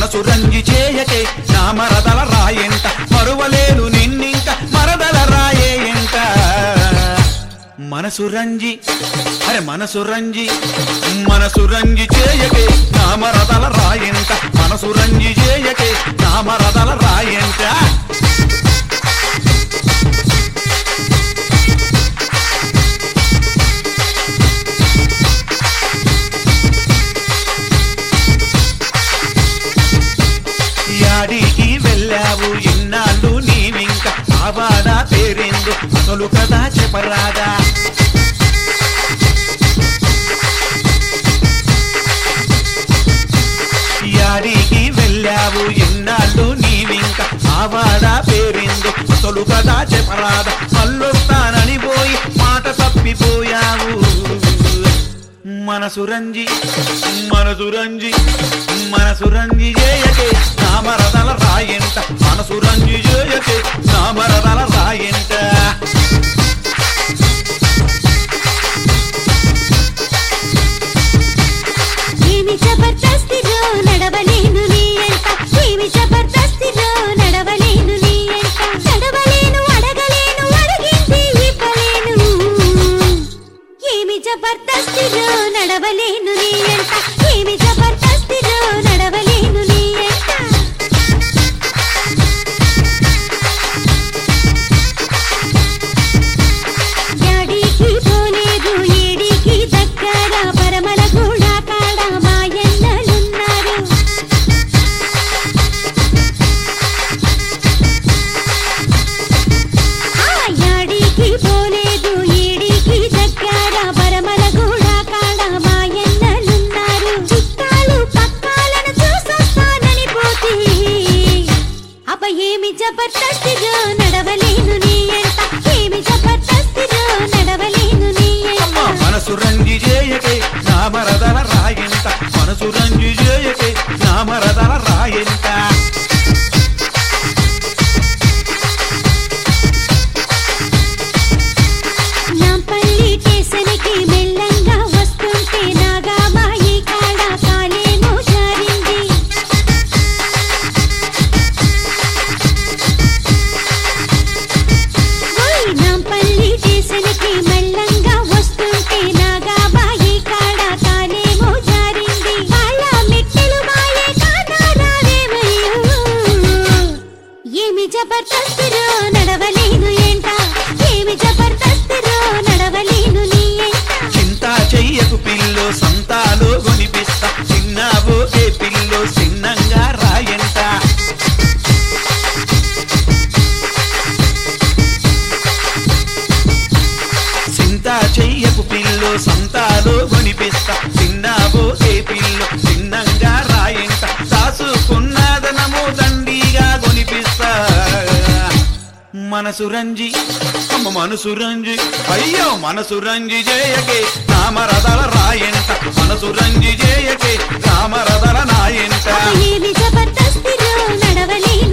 మనసు రంజి చేయకే నా మరదల రాయంట మరువలేను నిన్నింక మరదల రాయే ఎంట మనసు రంజి అరే మనసు రంజి మనసు రంజి చేయకే నా మరదల రాయంట మనసు రంజి చేయకే నా మరదల రాయంట యాడికి వెళ్ళావు ఇన్నాళ్ళు నీవింక ఆవాడా పేరిందు అసలు కదా చెప్పరాదా యాడికి వెళ్ళావు ఇన్నాళ్ళు నీవింక ఆవాడా పేరిందు అసలు కదా చెప్పరాదా మళ్ళొస్తానని పోయి మాట తప్పిపోయావు మనసు రంజి మనసు రంజి మనసు రంజి చేయకే నా మరదల రాయంట మనసు రంజి చేయకే నా మరదల రాయంట ఏమి జబర్దస్తిలో నడవలేను నీ ఎంట ఏమి జబర్దస్తిలో నడవలేను నీ ఎంట నడవలేను అడగలేను అడిగింది ఇవ్వలేను ఏమి జబర్దస్తిలో నడవలేను నీ ఎంట ఏమి జబర్దస్తిలో నడవలేను నీ ఎంట యాడికి పోలేదు ఏడికి దగ్గర పరమల కూడా కాడ మాయన్నలున్నారు ఆ యాడికి పోలేదు ఏడికి దగ్గర పరమల కూడా కాడ మాయన్నలున్నారు చుట్టాలు పక్కాలను చూసొస్తానని పోతే అబ్బ ఏమి జబర్దస్తిగా నడవలేను నీ ఎంట ఏమి జబర్దస్తిగా నడవలేను నీ అమ్మ ఎంట మనసు రంజి చేయకే నా మరదల రాయంట మనసు రంజి చేయకే నా మరదల రాయంట నాంపల్లి స్టేషన్కి మెల్లంగా వస్తుంటే నాగా మాయి కాడ కాలేమో జారింది ఓయ్ నాంపల్లి స్టేషన్కి మెల్లంగా వస్తుంటే నాగా మాయి కాడ కాలేమో జారింది వాళ్ళ మెట్టెలు మాయే కానారావేమయ్యో ఏమి జబర్దస్తిరో నడవలేను ఏంట ఏమి జబర్దస్తిరో నడవలేను నీ ఏంట చింత చెయ్యకు పిల్లు సంతాలు కొనిపిస్తా చిన్నావో ఏ పిల్లు చిన్నంగా రాయంట చింత చెయ్యకు పిల్లు సంతాలు కొనిపిస్తా చిన్నావో ఏ పిల్లు చిన్నంగా రాయంట దాసుకున్నదనము దండిగా కొనిపిస్తా మనసు రంజి అమ్మ మనసు రంజి అయ్యో మనసు రంజి చేయకే రామరదల రాయంట మనసు రంజి చేయకే రామరదల నాయంట ఏమి జబర్దస్తిరో నడవలేను